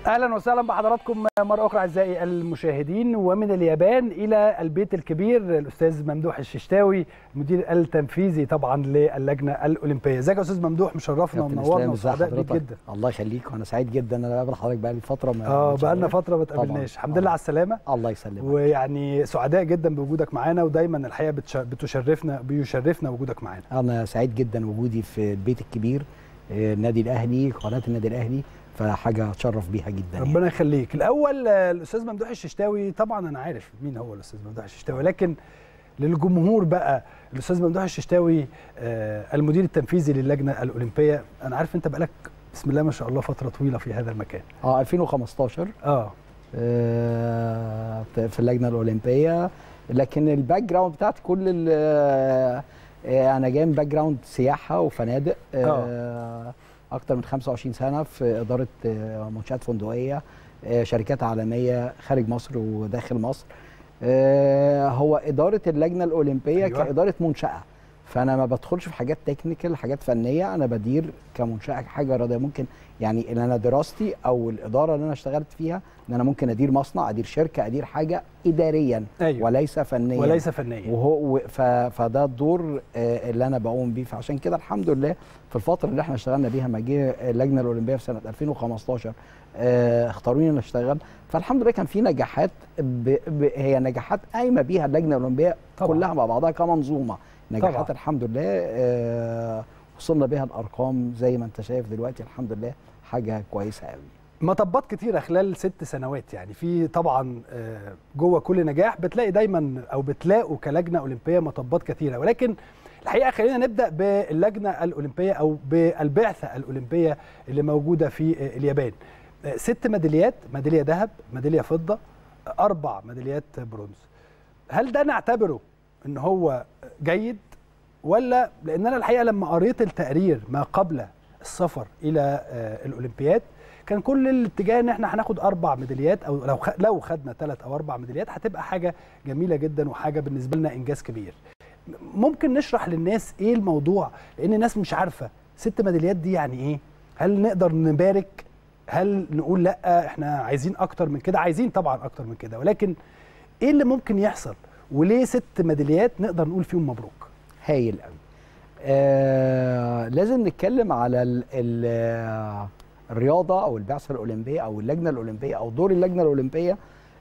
اهلا وسهلا بحضراتكم مره اخرى اعزائي المشاهدين ومن اليابان الى البيت الكبير الاستاذ ممدوح الششتاوي المدير التنفيذي طبعا للجنه الاولمبيه ازيك يا استاذ ممدوح مشرفنا ومنورنا وسعداء بيك جدا الله يخليك وانا سعيد جدا انا بقابل حضرتك بقالي فتره ما اه بقالنا فتره ما اتقابلناش الحمد لله على السلامه الله يسلمك ويعني سعداء جدا بوجودك معانا ودايما الحقيقه بتشرفنا بيشرفنا وجودك معانا انا سعيد جدا وجودي في البيت الكبير النادي الاهلي قناه النادي الاهلي فحاجه اتشرف بيها جدا ربنا يعني. يخليك الاول الاستاذ ممدوح الششتاوي طبعا انا عارف مين هو الاستاذ ممدوح الششتاوي لكن للجمهور بقى الاستاذ ممدوح الششتاوي المدير التنفيذي للجنه الاولمبيه انا عارف انت بقالك بسم الله ما شاء الله فتره طويله في هذا المكان اه 2015 اه, آه في اللجنه الاولمبيه لكن الباك جراوند بتاعتي كل انا جاي من باك جراوند سياحه وفنادق آه اكتر من 25 سنه في اداره منشات فندقيه شركات عالميه خارج مصر وداخل مصر هو اداره اللجنه الاولمبيه أيوة. كاداره منشاه فانا ما بدخلش في حاجات تكنيكال حاجات فنيه انا بدير كمنشاه حاجه رياضيه ممكن يعني اللي انا دراستي او الاداره اللي انا اشتغلت فيها ان انا ممكن ادير مصنع ادير شركه ادير حاجه اداريا أيوة. وليس فنيا وليس فنيا وهو فده الدور اللي انا بقوم بيه فعشان كده الحمد لله في الفتره اللي احنا اشتغلنا بيها ما جه اللجنه الاولمبيه في سنه 2015 اختاروني ان اشتغل فالحمد لله كان في نجاحات ب... ب... هي نجاحات قايمه بيها اللجنه الاولمبيه طبعا. كلها مع بعضها كمنظومه نجاحات طبعا. الحمد لله آه وصلنا بها الارقام زي ما انت شايف دلوقتي الحمد لله حاجه كويسه قوي مطبات كتيره خلال ست سنوات يعني في طبعا جوه كل نجاح بتلاقي دايما او بتلاقوا كلجنه اولمبيه مطبات كتيره ولكن الحقيقه خلينا نبدا باللجنه الاولمبيه او بالبعثه الاولمبيه اللي موجوده في اليابان ست ميداليات ميداليه ذهب ميداليه فضه اربع ميداليات برونز هل ده نعتبره ان هو جيد ولا لان انا الحقيقه لما قريت التقرير ما قبل السفر الى الاولمبياد كان كل الاتجاه ان احنا هناخد اربع ميداليات او لو لو خدنا ثلاث او اربع ميداليات هتبقى حاجه جميله جدا وحاجه بالنسبه لنا انجاز كبير ممكن نشرح للناس ايه الموضوع لان الناس مش عارفه ست ميداليات دي يعني ايه هل نقدر نبارك هل نقول لا احنا عايزين اكتر من كده عايزين طبعا اكتر من كده ولكن ايه اللي ممكن يحصل وليه ست ميداليات نقدر نقول فيهم مبروك هايل قوي آه لازم نتكلم على ال ال الرياضه او البعثه الاولمبيه او اللجنه الاولمبيه او دور اللجنه الاولمبيه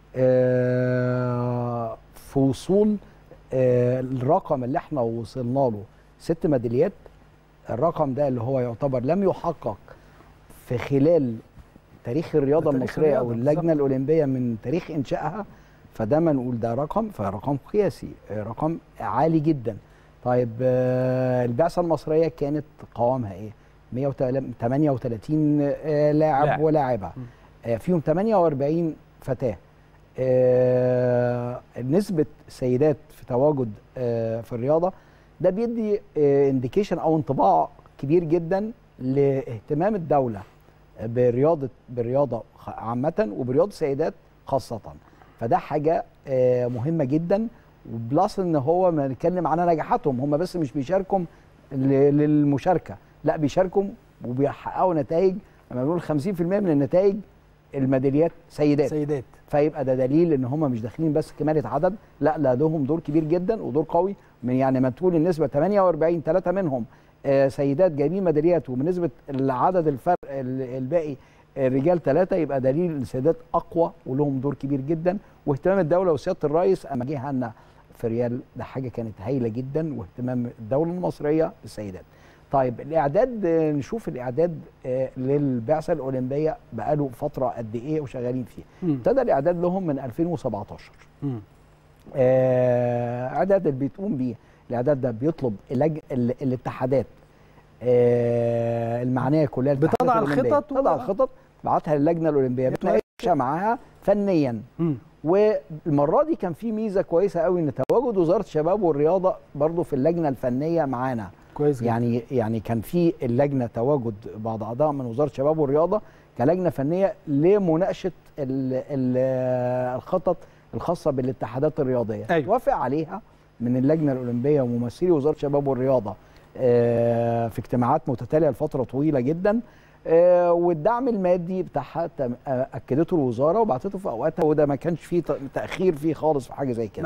آه في وصول آه الرقم اللي احنا وصلنا له ست ميداليات الرقم ده اللي هو يعتبر لم يحقق في خلال تاريخ الرياضه تاريخ المصريه الرياضة او اللجنه الاولمبيه من تاريخ انشائها فده ما نقول ده رقم فرقم قياسي رقم عالي جدا طيب البعثه المصريه كانت قوامها ايه 138 لاعب لا. ولاعبه فيهم 48 فتاه نسبه سيدات في تواجد في الرياضه ده بيدي انديكيشن او انطباع كبير جدا لاهتمام الدوله برياضه بالرياضه عامه وبرياضه السيدات خاصه فده حاجه مهمه جدا وبلس ان هو ما نتكلم على نجاحاتهم هم بس مش بيشاركوا للمشاركه لا بيشاركوا وبيحققوا نتائج لما بنقول 50% من النتائج الميداليات سيدات سيدات فيبقى ده دليل ان هم مش داخلين بس كماله عدد لا لا لهم دور كبير جدا ودور قوي من يعني ما تقول النسبه 48 ثلاثه منهم سيدات جايبين ميداليات وبنسبه العدد الفرق الباقي الرجال ثلاثه يبقى دليل السيدات اقوى ولهم دور كبير جدا واهتمام الدوله وسياده الرئيس اما جه لنا في ريال ده حاجه كانت هايله جدا واهتمام الدوله المصريه بالسيدات. طيب الاعداد نشوف الاعداد للبعثه الاولمبيه بقاله فتره قد ايه وشغالين فيه. ابتدى الاعداد لهم من 2017. م. آه اعداد اللي بتقوم بيه الاعداد ده بيطلب اللج... الاتحادات آه المعنيه كلها بتضع الخطط بتضع الخطط بعتها للجنه الاولمبيه بتناقشها معاها فنيا م. والمره دي كان في ميزه كويسه قوي ان تواجد وزاره الشباب والرياضه برضو في اللجنه الفنيه معانا كويس جدا. يعني يعني كان في اللجنه تواجد بعض اعضاء من وزاره الشباب والرياضه كلجنه فنيه لمناقشه ال ال الخطط الخاصه بالاتحادات الرياضيه أيوة. وافق عليها من اللجنه الاولمبيه وممثلي وزاره الشباب والرياضه آه، في اجتماعات متتاليه لفتره طويله جدا آه، والدعم المادي بتاعها تم- آه، اكدته الوزاره وبعتته في اوقاتها وده ما كانش فيه ت- تاخير فيه خالص في حاجه زي كده